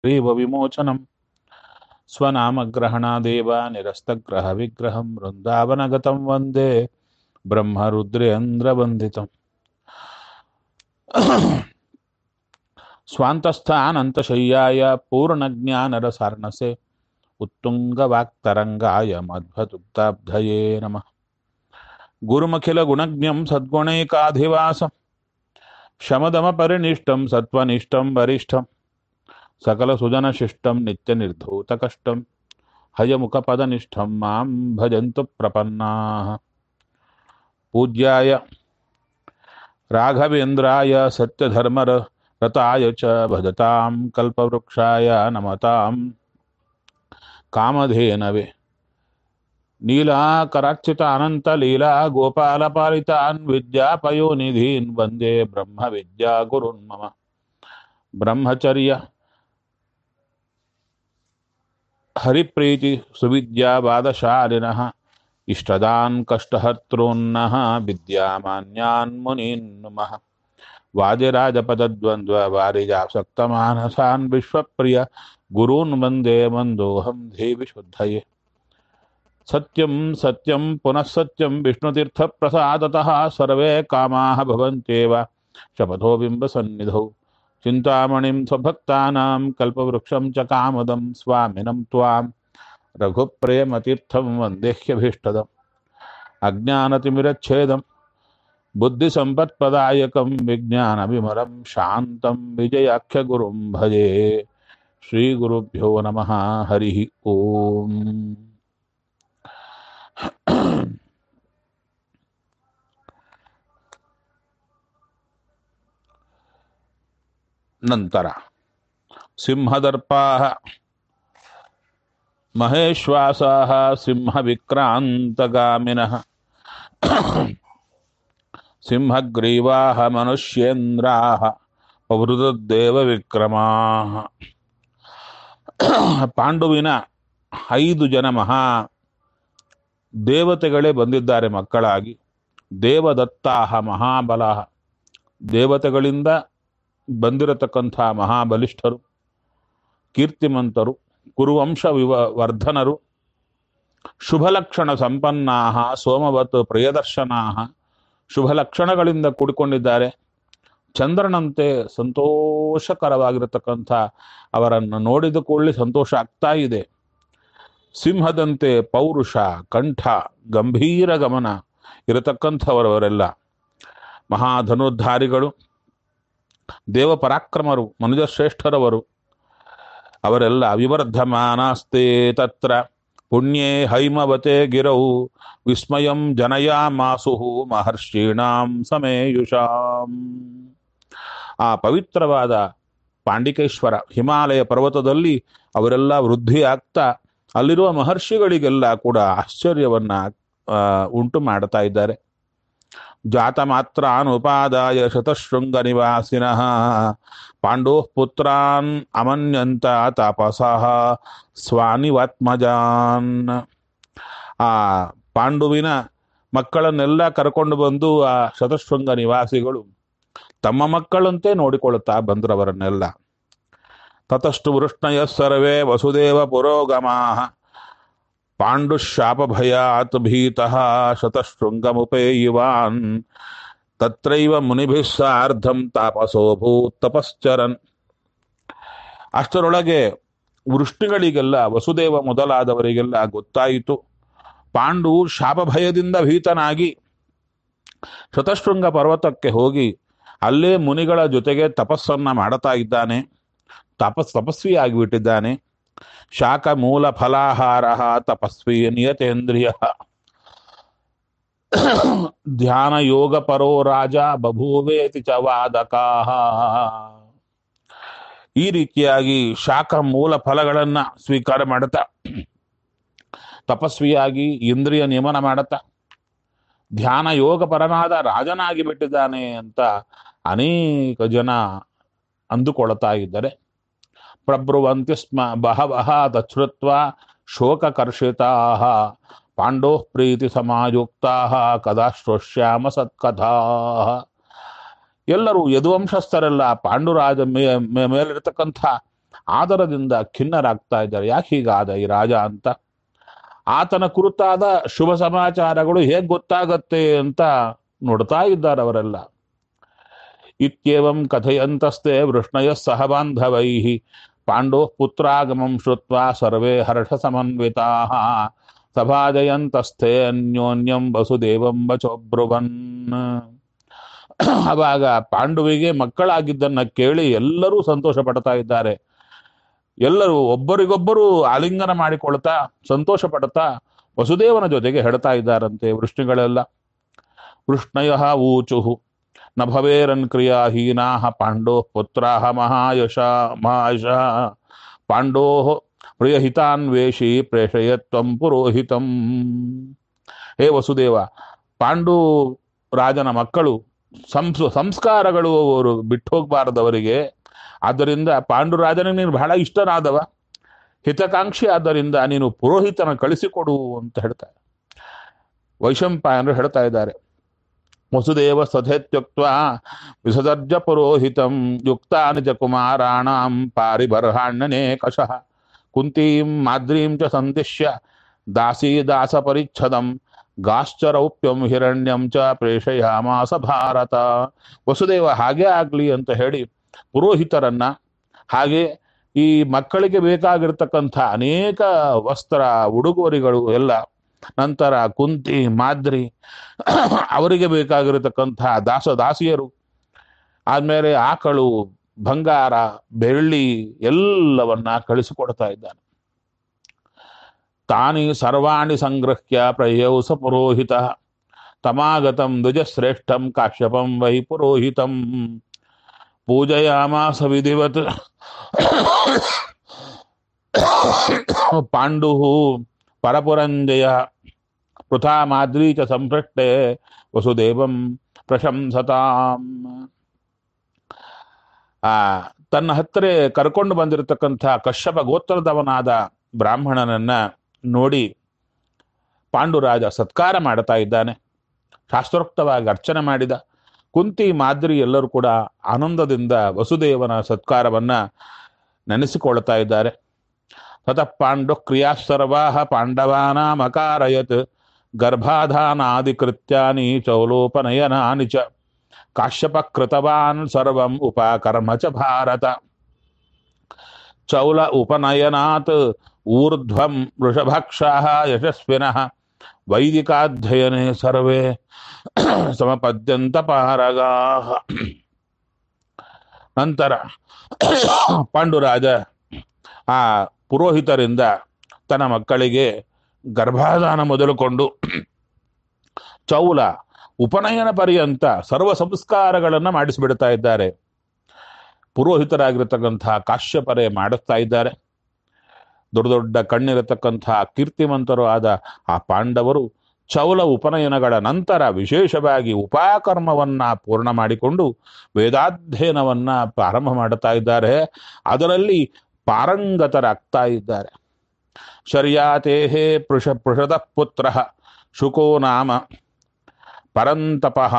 grieve विमोचनम् स्वनामग्रहणादेव निरस्तग्रहविग्रहं वृन्दावनगतं वन्दे ब्रह्मरुद्रेन्द्रवन्दितम् स्वान्तस्थानन्तशय्याय पूर्णज्ञानरसार्णसे उत्तुङ्गवाक्तरङ्गाय मध्वदुग्धाब्धये नमः गुरुमखिलगुणज्ञं सद्गुणैकाधिवासं शमदमपरिनिष्टं सत्त्वनिष्ठं वरिष्ठं सकलसुजनशिष्टं नित्यनिर्धूतकष्टं हयमुखपदनिष्ठं मां भजन्तु प्रपन्नाः पूज्याय राघवेन्द्राय सत्यधर्मरताय च भजतां कल्पवृक्षाय नमतां कामधेनवे नीलाकरार्चित अनन्तलीला गोपालपालितान् विद्यापयोनिधीन् वन्दे ब्रह्मविद्यागुरुन् मम ब्रह्मचर्य हरिप्रीति सुविद्यावादशालिनः इष्टदान् कष्टहर्तॄन्नः विद्यामान्यान् मुनीन् नुमः वादिराजपदद्वन्द्ववारिजासक्तमानसान् विश्वप्रिय गुरून् वन्दे मन्दोऽहं देवि शुद्धये सत्यं सत्यं पुनः सत्यं विष्णुतीर्थप्रसादतः सर्वे कामाः भवन्त्येव शपथो बिम्बसन्निधौ चिन्तामणिं स्वभक्तानां कल्पवृक्षं च कामदं स्वामिनं त्वां रघुप्रेमतीर्थं वन्देह्यभीष्टदम् अज्ञानतिमिरच्छेदं बुद्धिसम्पत्प्रदायकं विज्ञानविमलं शान्तं विजयाख्यगुरुं भजे श्रीगुरुभ्यो नमः हरिः ओम् ನಂತರ ಸಿಂಹದರ್ಪಾः ಮಹೇಶ್ವಾಸಾः ಸಿಂಹವಿಕ್ರಾन्तಗಾಮಿನः ಸಿಂಹಗ್ರೀವಾः ಮನುಷ್ಯೇಂದ್ರಾः ಪವೃತದ್ದೇವವಿಕ್ರಮಾः ಪಾಂಡುವಿನ ಐದು ಜನ ಮಹಾ ದೇವತೆಗಳೇ ಬಂದಿದ್ದಾರೆ ಮಕ್ಕಳಾಗಿ ದೇವದತ್ತಾಹ ಮಹಾಬಲ ದೇವತೆಗಳಿಂದ ಬಂದಿರತಕ್ಕಂಥ ಮಹಾಬಲಿಷ್ಠರು ಕೀರ್ತಿಮಂತರು ಕುರುವಂಶ ವಿವ ವರ್ಧನರು ಶುಭಲಕ್ಷಣ ಸಂಪನ್ನಾ ಸೋಮವತ್ ಪ್ರಿಯದರ್ಶನಾ ಶುಭ ಲಕ್ಷಣಗಳಿಂದ ಕೂಡಿಕೊಂಡಿದ್ದಾರೆ ಚಂದ್ರನಂತೆ ಸಂತೋಷಕರವಾಗಿರತಕ್ಕಂಥ ಅವರನ್ನು ನೋಡಿದ ಕೂಡಲೇ ಸಂತೋಷ ಆಗ್ತಾ ಇದೆ ಸಿಂಹದಂತೆ ಪೌರುಷ ಕಂಠ ಗಂಭೀರ ಗಮನ ಇರತಕ್ಕಂಥವರವರೆಲ್ಲ ಮಹಾಧನುರ್ಧಾರಿಗಳು ದೇವಪರಾಕ್ರಮರು ಮನುಜ ಶ್ರೇಷ್ಠರವರು ಅವರೆಲ್ಲ ವಿವರ್ಧಮಾನಾಸ್ತೆ ತತ್ರ ಪುಣ್ಯೇ ಹೈಮವತೆ ಗಿರೌ ವಿಸ್ಮಯಂ ಜನಯಾಮಾಸು ಮಹರ್ಷೀಣಾಂ ಸಮೇಯುಷಾಂ ಆ ಪವಿತ್ರವಾದ ಪಾಂಡಿಕೇಶ್ವರ ಹಿಮಾಲಯ ಪರ್ವತದಲ್ಲಿ ಅವರೆಲ್ಲ ವೃದ್ಧಿ ಆಗ್ತಾ ಅಲ್ಲಿರುವ ಮಹರ್ಷಿಗಳಿಗೆಲ್ಲ ಕೂಡ ಆಶ್ಚರ್ಯವನ್ನ ಆ, ಉಂಟು ಮಾಡ್ತಾ ಇದ್ದಾರೆ ಜಾತ ಮಾತ್ರ ಅನುಪಾದಾಯ ಶತಶೃಂಗ ನಿವಾಸಿನಃ ಪಾಂಡೋ ಪುತ್ರಾನ್ ಅಮನ್ಯಂತ ತಾಪಸಃ ಸ್ವಾನಿವಾತ್ಮಜಾನ್ ಆ ಪಾಂಡುವಿನ ಮಕ್ಕಳನ್ನೆಲ್ಲ ಕರ್ಕೊಂಡು ಬಂದು ಆ ಶತಶೃಂಗ ನಿವಾಸಿಗಳು ತಮ್ಮ ಮಕ್ಕಳಂತೆ ನೋಡಿಕೊಳ್ಳುತ್ತಾ ಬಂದ್ರವರನ್ನೆಲ್ಲ ತತಷ್ಟು ವೃಷ್ಣಯ ಸರ್ವೇ ವಸುದೇವ ಪುರೋಗಮಾ ಪಾಂಡುಶಾಪಭಯಾತ್ ಭೀತಃ ಶತಶೃಂಗಮುಪೇಯಿವಾನ್ ತತ್ರೈವ ಮುನಿಭಿಃ ಸಾರ್ಧಂ ತಾಪಸೋಭೂತ್ ತಪಶ್ಚರನ್ ಅಷ್ಟರೊಳಗೆ ವೃಷ್ಟಿಗಳಿಗೆಲ್ಲ ವಸುದೇವ ಮೊದಲಾದವರಿಗೆಲ್ಲ ಗೊತ್ತಾಯಿತು ಪಾಂಡು ಶಾಪಭಯದಿಂದ ಭೀತನಾಗಿ ಶತಶೃಂಗ ಪರ್ವತಕ್ಕೆ ಹೋಗಿ ಅಲ್ಲೇ ಮುನಿಗಳ ಜೊತೆಗೆ ತಪಸ್ಸನ್ನ ಮಾಡುತ್ತಾ ಇದ್ದಾನೆ ತಪಸ್ ತಪಸ್ವಿ ಆಗಿಬಿಟ್ಟಿದ್ದಾನೆ ಶಾಖ ಮೂಲ ಫಲಾಹಾರ ತಪಸ್ವಿ ನಿಯತೇಂದ್ರಿಯ ಧ್ಯಾನ ಯೋಗ ಪರೋ ರಾಜ ಬಭೂವೇತಿ ಚ ವಾದಕಾಹ ಈ ರೀತಿಯಾಗಿ ಶಾಖ ಮೂಲ ಫಲಗಳನ್ನ ಸ್ವೀಕಾರ ಮಾಡುತ್ತಾ ತಪಸ್ವಿಯಾಗಿ ಇಂದ್ರಿಯ ನಿಯಮನ ಮಾಡುತ್ತಾ ಧ್ಯಾನ ಯೋಗ ಪರನಾದ ರಾಜನಾಗಿ ಬಿಟ್ಟಿದ್ದಾನೆ ಅಂತ ಅನೇಕ ಜನ ಅಂದುಕೊಳ್ತಾ ಇದ್ದಾರೆ ಪ್ರಬ್ರುವಂತಿ ಸ್ಮ ಬಹವಃ ತಚ್ಛ್ರುತ್ವ ಶೋಕಕರ್ಷಿತಾ ಪಾಂಡೋ ಪ್ರೀತಿ ಸಮಾಯುಕ್ತಾ ಕದಾ ಶ್ರೋಷ್ಯಾಮ ಸತ್ಕಥಾ ಎಲ್ಲರೂ ಯದುವಂಶಸ್ಥರೆಲ್ಲ ಪಾಂಡುರಾಜ ಮೇ ಮೇ- ಮೇಲಿರತಕ್ಕಂಥ ಆದರದಿಂದ ಖಿನ್ನರಾಗ್ತಾ ಇದ್ದಾರೆ ಯಾಕೆ ಹೀಗಾದ ಈ ರಾಜ ಅಂತ ಆತನ ಕುರಿತಾದ ಶುಭ ಸಮಾಚಾರಗಳು ಹೇಗೆ ಗೊತ್ತಾಗತ್ತೆ ಅಂತ ನೋಡ್ತಾ ಇದ್ದಾರೆ ಅವರೆಲ್ಲ ಇತ್ಯೇವಂ ಕಥೆಯಂತಸ್ತೆ ವೃಷ್ಣಯ ಸಹ ಬಾಂಧವೈ ಪಾಂಡೋ ಪುತ್ರಾಗಮಂ ಶ್ರುತ್ವಾ ಸರ್ವೇ ಹರ್ಷ ಸಮನ್ವಿತಾ ಸಭಾಜಯಂತಸ್ಥೆ ಅನ್ಯೋನ್ಯಂ ವಸುದೇವಂ ವಚೋಬ್ರುವನ್ ಅವಾಗ ಪಾಂಡುವಿಗೆ ಮಕ್ಕಳಾಗಿದ್ದನ್ನ ಕೇಳಿ ಎಲ್ಲರೂ ಸಂತೋಷ ಪಡ್ತಾ ಇದ್ದಾರೆ ಎಲ್ಲರೂ ಒಬ್ಬರಿಗೊಬ್ಬರು ಆಲಿಂಗನ ಮಾಡಿಕೊಳ್ತಾ ಸಂತೋಷ ಪಡ್ತಾ ವಸುದೇವನ ಜೊತೆಗೆ ಹೆಡ್ತಾ ಇದ್ದಾರಂತೆ ವೃಷ್ಣಿಗಳೆಲ್ಲ ವೃಷ್ಣಯ ಊಚು ನ ಭವೇರನ್ ಕ್ರಿಯಾಹೀನಾ ಪಾಂಡೋ ಪುತ್ರಾ ಮಹಾಯಶ ಮಹಾಯಶ ಪಾಂಡೋ ಪ್ರಿಯಹಿತಾನ್ವೇಷಿ ಪ್ರೇಷಯತ್ವಂ ಪುರೋಹಿತಂ ಹೇ ವಸುದೇವ ಪಾಂಡು ರಾಜನ ಮಕ್ಕಳು ಸಂಸ್ ಸಂಸ್ಕಾರಗಳು ಅವರು ಬಿಟ್ಟು ಹೋಗಬಾರದವರಿಗೆ ಆದ್ದರಿಂದ ಪಾಂಡುರಾಜನಿಗೆ ನೀನು ಬಹಳ ಇಷ್ಟನಾದವ ಹಿತಕಾಂಕ್ಷಿ ಆದ್ದರಿಂದ ನೀನು ಪುರೋಹಿತನ ಕಳಿಸಿಕೊಡು ಅಂತ ಹೇಳ್ತಾರೆ ವೈಶಂಪಾಯನರು ಹೇಳ್ತಾ ಇದ್ದಾರೆ ವಸುದೇವ ಸಥೇತ್ಯುಕ್ತ ವಿಸರ್ಜ ಪುರೋಹಿತಂ ಯುಕ್ತಾನಿ ಚ ಕುಮಾರಾಣಾಂ ಪಾರಿಬರ್ಹಾಣ್ಯನೇ ಕಷಃ ಕುಂತೀಂ ಮಾದ್ರೀಂ ಚ ಸಂದಿಶ್ಯ ದಾಸೀ ದಾಸ ಪರಿಚ್ಛದಂ ಗಾಶ್ಚರೌಪ್ಯಂ ಹಿರಣ್ಯಂ ಚ ಪ್ರೇಷಯಾಮಾಸ ಭಾರತ ವಸುದೇವ ಹಾಗೆ ಆಗ್ಲಿ ಅಂತ ಹೇಳಿ ಪುರೋಹಿತರನ್ನ ಹಾಗೆ ಈ ಮಕ್ಕಳಿಗೆ ಬೇಕಾಗಿರ್ತಕ್ಕಂಥ ಅನೇಕ ವಸ್ತ್ರ ಉಡುಗೊರೆಗಳು ಎಲ್ಲ ನಂತರ ಕುಂತಿ ಮಾದ್ರಿ ಅವರಿಗೆ ಬೇಕಾಗಿರತಕ್ಕಂಥ ದಾಸ ದಾಸಿಯರು ಆದ್ಮೇಲೆ ಆಕಳು ಬಂಗಾರ ಬೆಳ್ಳಿ ಎಲ್ಲವನ್ನ ಕಳಿಸಿಕೊಡ್ತಾ ಇದ್ದಾನೆ ತಾನಿ ಸರ್ವಾಣಿ ಸಂಗೃಹ್ಯ ಪ್ರಯೌ ಸ ಪುರೋಹಿತ ತಮಾಗತಂ ದ್ವಿಜಶ್ರೇಷ್ಠಂ ಕಾಶ್ಯಪಂ ವೈ ಪುರೋಹಿತಂ ಪೂಜಯಾಮಾಸ ವಿಧಿವತ್ ಪಾಂಡು ಪರಪುರಂಜಯ ಪೃಥಾ ಮಾದ್ರಿ ಚ ಸಂಪೃಷ್ಟೆ ವಸುದೇವಂ ಪ್ರಶಂಸತಾಂ ಆ ತನ್ನ ಹತ್ತಿರ ಕರ್ಕೊಂಡು ಬಂದಿರತಕ್ಕಂಥ ಕಶ್ಯಪ ಗೋತ್ರದವನಾದ ಬ್ರಾಹ್ಮಣನನ್ನ ನೋಡಿ ಪಾಂಡುರಾಜ ಸತ್ಕಾರ ಮಾಡ್ತಾ ಇದ್ದಾನೆ ಶಾಸ್ತ್ರೋಕ್ತವಾಗಿ ಅರ್ಚನೆ ಮಾಡಿದ ಕುಂತಿ ಮಾದ್ರಿ ಎಲ್ಲರೂ ಕೂಡ ಆನಂದದಿಂದ ವಸುದೇವನ ಸತ್ಕಾರವನ್ನ ನೆನೆಸಿಕೊಳ್ತಾ ಇದ್ದಾರೆ ತತಃ ಪಾಂಡು ಕ್ರಿಯಾ ಸರ್ವಾ ಪಾಂಡವಾನಾಮಕಾರಯತ್ ಗರ್ಭಾಧಾನಾದಿಕೃತ್ಯಾನಿ ಚೌಲೋಪನಯನಾನಿ ಚ ಕಾಶ್ಯಪ ಕೃತವಾನ್ ಸರ್ವಂ ಉಪಕರ್ಮ ಚ ಭಾರತ ಚೌಲ ಉಪನಯನಾತ್ ಊರ್ಧ್ವಂ ವೃಷಭಕ್ಷಾಃ ಯಶಸ್ವಿನಃ ವೈದಿಕಾಧ್ಯಯನೆ ಸರ್ವೇ ಸಮಪದ್ಯಂತ ಪಾರಗಾಃ ನಂತರ ಪಾಂಡುರಾಜ ಆ ಪುರೋಹಿತರಿಂದ ತನ್ನ ಮಕ್ಕಳಿಗೆ ಗರ್ಭಾಧಾನ ಮೊದಲುಕೊಂಡು ಚೌಲ ಉಪನಯನ ಪರ್ಯಂತ ಸರ್ವ ಸಂಸ್ಕಾರಗಳನ್ನು ಮಾಡಿಸಿಬಿಡ್ತಾ ಇದ್ದಾರೆ ಪುರೋಹಿತರಾಗಿರತಕ್ಕಂತಹ ಕಾಶ್ಯಪರೆ ಮಾಡಿಸ್ತಾ ಇದ್ದಾರೆ ದೊಡ್ಡ ದೊಡ್ಡ ಕಣ್ಣಿರತಕ್ಕಂತಹ ಕೀರ್ತಿವಂತರು ಆದ ಆ ಪಾಂಡವರು ಚೌಲ ಉಪನಯನಗಳ ನಂತರ ವಿಶೇಷವಾಗಿ ಉಪಾಕರ್ಮವನ್ನ ಪೂರ್ಣ ಮಾಡಿಕೊಂಡು ವೇದಾಧ್ಯಯನವನ್ನ ಪ್ರಾರಂಭ ಮಾಡುತ್ತಾ ಇದ್ದಾರೆ ಅದರಲ್ಲಿ ಪಾರಂಗತರಾಗ್ತಾ ಇದ್ದಾರೆ ಶರ್ಯಾತೇಹೇ ಪೃಷ ಪೃಷದ ಪುತ್ರ ಶುಕೋ ನಾಮ ಪರಂತಪಃ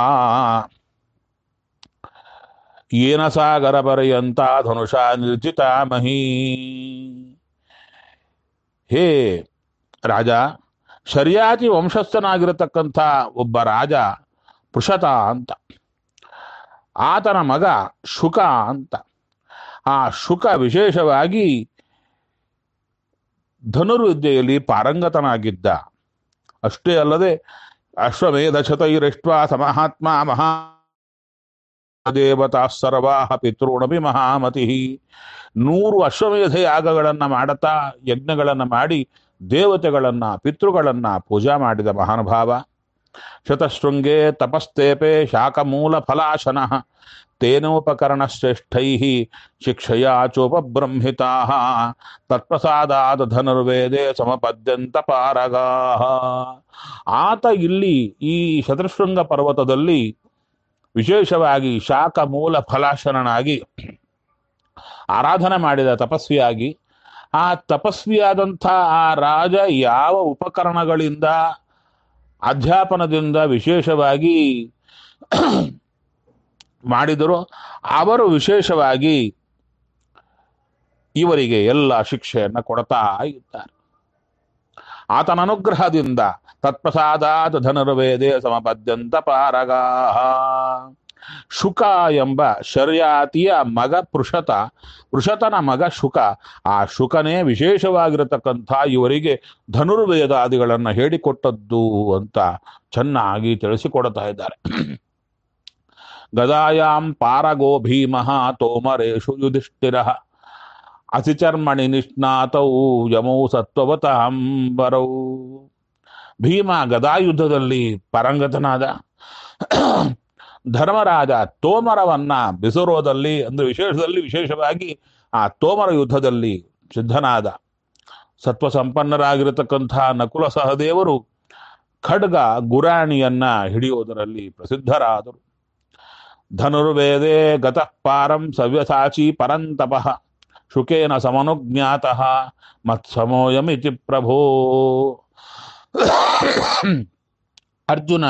ಏನ ಸಾಗರ ಪರ್ಯಂತ ಧನುಷಾ ನಿರ್ಜಿತಾಮಹಿ ಹೇ ರಾಜ ಶರ್ಯಾತಿ ವಂಶಸ್ಥನಾಗಿರತಕ್ಕಂಥ ಒಬ್ಬ ರಾಜ ಪೃಷತ ಅಂತ ಆತನ ಮಗ ಶುಕ ಅಂತ ಆ ಶುಕ ವಿಶೇಷವಾಗಿ ಧನುರ್ವಿದ್ಯೆಯಲ್ಲಿ ಪಾರಂಗತನಾಗಿದ್ದ ಅಷ್ಟೇ ಅಲ್ಲದೆ ಅಶ್ವಮೇಧ ಶತೈರಿಷ್ಟ್ವಾ ಸಮಹಾತ್ಮ ಮಹಾ ದೇವತಾ ಸರ್ವಾ ಪಿತೃಣಪಿ ಮಹಾಮತಿ ನೂರು ಅಶ್ವಮೇಧ ಯಾಗಗಳನ್ನ ಮಾಡುತ್ತಾ ಯಜ್ಞಗಳನ್ನ ಮಾಡಿ ದೇವತೆಗಳನ್ನ ಪಿತೃಗಳನ್ನ ಪೂಜಾ ಮಾಡಿದ ಮಹಾನುಭಾವ ಶತಶೃಂಗೇ ತಪಸ್ತೇಪೆ ಶಾಖಮೂಲ ಫಲಾಶನ ತೇನೋಪಕರಣ ಶ್ರೇಷ್ಠೈ ಶಿಕ್ಷಯಾ ಚೋಪಬ್ರಹ್ಮಿತಾ ತತ್ಪ್ರಸಾದಾದ ಧನುರ್ವೇದೆ ಸಮಪದ್ಯಂತ ಪಾರಗಾ ಆತ ಇಲ್ಲಿ ಈ ಶತಶೃಂಗ ಪರ್ವತದಲ್ಲಿ ವಿಶೇಷವಾಗಿ ಶಾಖ ಮೂಲ ಫಲಾಶನನಾಗಿ ಆರಾಧನೆ ಮಾಡಿದ ತಪಸ್ವಿಯಾಗಿ ಆ ತಪಸ್ವಿಯಾದಂಥ ಆ ರಾಜ ಯಾವ ಉಪಕರಣಗಳಿಂದ ಅಧ್ಯಾಪನದಿಂದ ವಿಶೇಷವಾಗಿ ಮಾಡಿದರೋ ಅವರು ವಿಶೇಷವಾಗಿ ಇವರಿಗೆ ಎಲ್ಲ ಶಿಕ್ಷೆಯನ್ನ ಕೊಡ್ತಾ ಇದ್ದಾರೆ ಆತನ ಅನುಗ್ರಹದಿಂದ ತತ್ಪ್ರಸಾದಾತ್ ಧನುರ್ವೇದೆ ಸಮಪದ್ಯಂತ ಪಾರಗಾ ಶುಕ ಎಂಬ ಶರ್ಯಾತಿಯ ಮಗ ಪೃಷತ ಪೃಷತನ ಮಗ ಶುಕ ಆ ಶುಕನೇ ವಿಶೇಷವಾಗಿರತಕ್ಕಂಥ ಇವರಿಗೆ ಧನುರ್ವೇದಾದಿಗಳನ್ನು ಹೇಳಿಕೊಟ್ಟದ್ದು ಅಂತ ಚೆನ್ನಾಗಿ ತಿಳಿಸಿಕೊಡ್ತಾ ಇದ್ದಾರೆ ಗದಾಯಾಂ ಪಾರಗೋ ಭೀಮಃ ತೋಮರೇಶು ಯುಧಿಷ್ಠಿರ ಅಸಿಚರ್ಮಣಿ ನಿಷ್ಣಾತೌ ಯಮೌ ಸತ್ವವತಾಂಬರೌ ಭೀಮ ಗದಾಯುದ್ಧದಲ್ಲಿ ಪರಂಗತನಾದ ಧರ್ಮರಾಜ ತೋಮರವನ್ನ ಬಿಸಿರೋದಲ್ಲಿ ಅಂದ್ರೆ ವಿಶೇಷದಲ್ಲಿ ವಿಶೇಷವಾಗಿ ಆ ತೋಮರ ಯುದ್ಧದಲ್ಲಿ ಸಿದ್ಧನಾದ ಸತ್ವ ಸಂಪನ್ನರಾಗಿರತಕ್ಕಂಥ ನಕುಲ ಸಹದೇವರು ಖಡ್ಗ ಗುರಾಣಿಯನ್ನ ಹಿಡಿಯುವುದರಲ್ಲಿ ಪ್ರಸಿದ್ಧರಾದರು ಧನುರ್ವೇದೆ ಗತಃ ಪಾರಂ ಸವ್ಯಸಾಚಿ ಪರಂತಪಃ ಶುಕೇನ ಸಮನುಜ್ಞಾತಃ ಮತ್ಸಮೋಯಮಿತಿ ಪ್ರಭೋ ಅರ್ಜುನ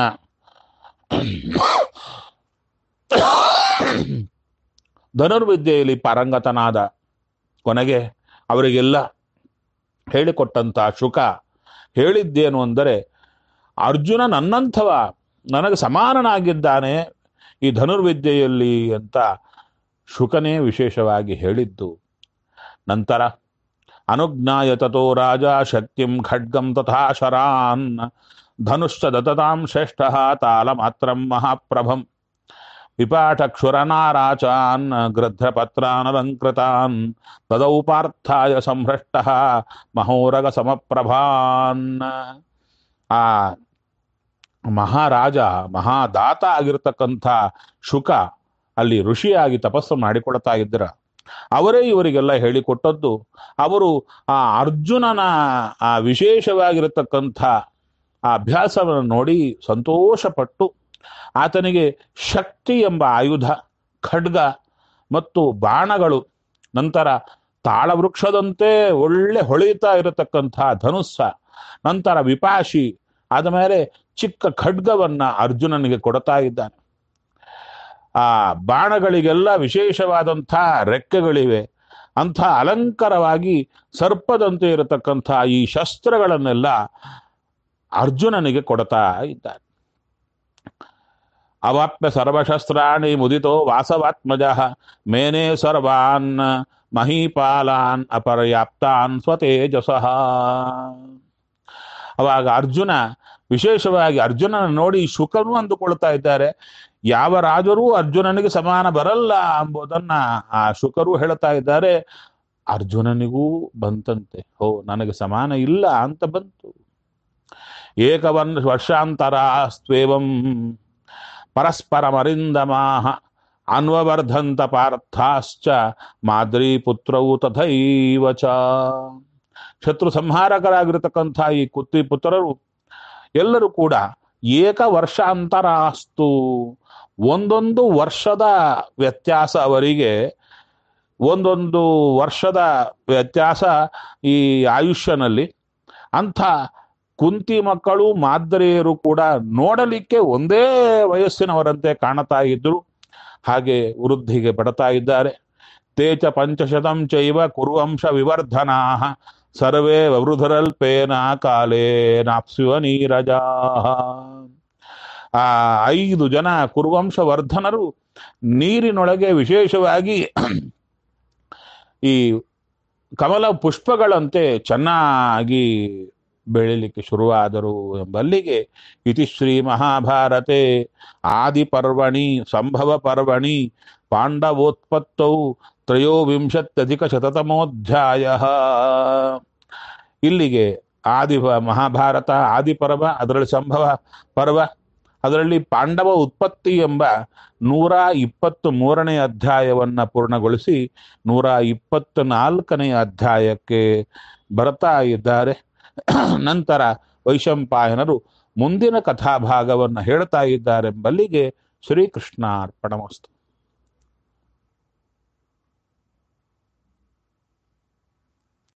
ಧನುರ್ವಿದ್ಯೆಯಲ್ಲಿ ಪಾರಂಗತನಾದ ಕೊನೆಗೆ ಅವರಿಗೆಲ್ಲ ಹೇಳಿಕೊಟ್ಟಂತ ಶುಕ ಹೇಳಿದ್ದೇನು ಅಂದರೆ ಅರ್ಜುನ ನನ್ನಂಥವ ನನಗೆ ಸಮಾನನಾಗಿದ್ದಾನೆ ಈ ಧನುರ್ವಿದ್ಯೆಯಲ್ಲಿ ಅಂತ ಶುಕನೇ ವಿಶೇಷವಾಗಿ ಹೇಳಿದ್ದು ನಂತರ ಅನುಜ್ಞಾಯ ತಥೋ ರಾಜ ಶಕ್ತಿಂ ಖಡ್ಗಂ ತಥಾ ಶರಾನ್ ಧನುಶ್ಚ ದತತಾಂ ಶ್ರೇಷ್ಠ ತಾಲ ಮಾತ್ರಂ ಮಹಾಪ್ರಭಂ ವಿಪಾಠಕ್ಷುರನಾರಾಚಾನ್ ಗೃಧ್ರಪತ್ರಾನಲಂಕೃತಾನ್ ತದೌ ಪಾರ್ಥಾಯ ಸಂಹೃಷ್ಟ ಮಹೋರಗ ಸಮಪ್ರಭಾನ್ ಆ ಮಹಾರಾಜ ಮಹಾದಾತ ಆಗಿರತಕ್ಕಂಥ ಶುಕ ಅಲ್ಲಿ ಋಷಿಯಾಗಿ ತಪಸ್ಸು ಮಾಡಿಕೊಡ್ತಾ ಇದ್ರ ಅವರೇ ಇವರಿಗೆಲ್ಲ ಹೇಳಿಕೊಟ್ಟದ್ದು ಅವರು ಆ ಅರ್ಜುನನ ಆ ವಿಶೇಷವಾಗಿರತಕ್ಕಂಥ ಆ ಅಭ್ಯಾಸವನ್ನು ನೋಡಿ ಸಂತೋಷಪಟ್ಟು ಆತನಿಗೆ ಶಕ್ತಿ ಎಂಬ ಆಯುಧ ಖಡ್ಗ ಮತ್ತು ಬಾಣಗಳು ನಂತರ ತಾಳವೃಕ್ಷದಂತೆ ಒಳ್ಳೆ ಹೊಳೆಯುತ್ತಾ ಇರತಕ್ಕಂಥ ಧನುಸ್ಸ ನಂತರ ವಿಪಾಶಿ ಆದ ಮೇಲೆ ಚಿಕ್ಕ ಖಡ್ಗವನ್ನ ಅರ್ಜುನನಿಗೆ ಕೊಡ್ತಾ ಇದ್ದಾನೆ ಆ ಬಾಣಗಳಿಗೆಲ್ಲ ವಿಶೇಷವಾದಂಥ ರೆಕ್ಕೆಗಳಿವೆ ಅಂಥ ಅಲಂಕಾರವಾಗಿ ಸರ್ಪದಂತೆ ಇರತಕ್ಕಂಥ ಈ ಶಸ್ತ್ರಗಳನ್ನೆಲ್ಲ ಅರ್ಜುನನಿಗೆ ಕೊಡ್ತಾ ಇದ್ದಾನೆ ಅವಾಪ್ಯ ಸರ್ವಶಸ್ತ್ರಾಣಿ ಮುದಿತೋ ವಾಸವಾತ್ಮಜ ಮೇನೆ ಸರ್ವಾನ್ ಮಹೀಪಾಲಾನ್ ಅಪರ್ಯಾಪ್ತಾನ್ ಸ್ವತೇಜಸಃ ಅವಾಗ ಅರ್ಜುನ ವಿಶೇಷವಾಗಿ ಅರ್ಜುನನ ನೋಡಿ ಶುಕನು ಅಂದುಕೊಳ್ತಾ ಇದ್ದಾರೆ ಯಾವ ರಾಜರೂ ಅರ್ಜುನನಿಗೆ ಸಮಾನ ಬರಲ್ಲ ಎಂಬುದನ್ನ ಆ ಶುಕರು ಹೇಳ್ತಾ ಇದ್ದಾರೆ ಅರ್ಜುನನಿಗೂ ಬಂತಂತೆ ಹೋ ನನಗೆ ಸಮಾನ ಇಲ್ಲ ಅಂತ ಬಂತು ಏಕವನ್ ವರ್ಷಾಂತರಾಸ್ತ್ವೇವಂ ಪರಸ್ಪರಮರಿಂದಮಾಹ ಅನ್ವವರ್ಧಂತ ಪಾರ್ಥಾಶ್ಚ ಮಾದ್ರಿ ಪುತ್ರವು ತಥೈವ ಚ ಶತ್ರು ಸಂಹಾರಕರಾಗಿರತಕ್ಕಂಥ ಈ ಕುತ್ತಿ ಪುತ್ರರು ಎಲ್ಲರೂ ಕೂಡ ಏಕ ವರ್ಷಾಂತರಾಸ್ತು ಒಂದೊಂದು ವರ್ಷದ ವ್ಯತ್ಯಾಸ ಅವರಿಗೆ ಒಂದೊಂದು ವರ್ಷದ ವ್ಯತ್ಯಾಸ ಈ ಆಯುಷ್ಯನಲ್ಲಿ ಅಂಥ ಕುಂತಿ ಮಕ್ಕಳು ಮಾದರಿಯರು ಕೂಡ ನೋಡಲಿಕ್ಕೆ ಒಂದೇ ವಯಸ್ಸಿನವರಂತೆ ಕಾಣುತ್ತಾ ಇದ್ರು ಹಾಗೆ ವೃದ್ಧಿಗೆ ಪಡ್ತಾ ಇದ್ದಾರೆ ತೇಚ ಪಂಚಶತಂ ಚೈವ ಕುರುವಂಶ ವಿವರ್ಧನಾ ಸರ್ವೇ ವೃಧರಲ್ಪೇನ ಕಾಲೇ ನಾಪ್ಸುವ ನೀರಜಾ ಆ ಐದು ಜನ ಕುರುವಂಶ ವರ್ಧನರು ನೀರಿನೊಳಗೆ ವಿಶೇಷವಾಗಿ ಈ ಕಮಲ ಪುಷ್ಪಗಳಂತೆ ಚೆನ್ನಾಗಿ ಬೆಳಿಲಿಕ್ಕೆ ಶುರುವಾದರು ಎಂಬಲ್ಲಿಗೆ ಇತಿ ಶ್ರೀ ಮಹಾಭಾರತೆ ಆದಿಪರ್ವಣಿ ಸಂಭವ ಪರ್ವಣಿ ಪಾಂಡವೋತ್ಪತ್ತೌ ತ್ರಯೋವಿಂಶತ್ಯಧಿಕ ಶತತಮೋಧ್ಯಾಯ ಇಲ್ಲಿಗೆ ಆದಿ ಮಹಾಭಾರತ ಆದಿಪರ್ವ ಅದರಲ್ಲಿ ಸಂಭವ ಪರ್ವ ಅದರಲ್ಲಿ ಪಾಂಡವ ಉತ್ಪತ್ತಿ ಎಂಬ ನೂರ ಇಪ್ಪತ್ತು ಮೂರನೇ ಅಧ್ಯಾಯವನ್ನ ಪೂರ್ಣಗೊಳಿಸಿ ನೂರ ಇಪ್ಪತ್ತು ನಾಲ್ಕನೆಯ ಅಧ್ಯಾಯಕ್ಕೆ ಬರ್ತಾ ಇದ್ದಾರೆ ನಂತರ ವೈಶಂಪಾಯನರು ಮುಂದಿನ ಕಥಾಭಾಗವನ್ನು ಹೇಳ್ತಾ ಇದ್ದಾರೆಂಬಲ್ಲಿಗೆ ಶ್ರೀಕೃಷ್ಣಾರ್ಪಣಮಸ್ತು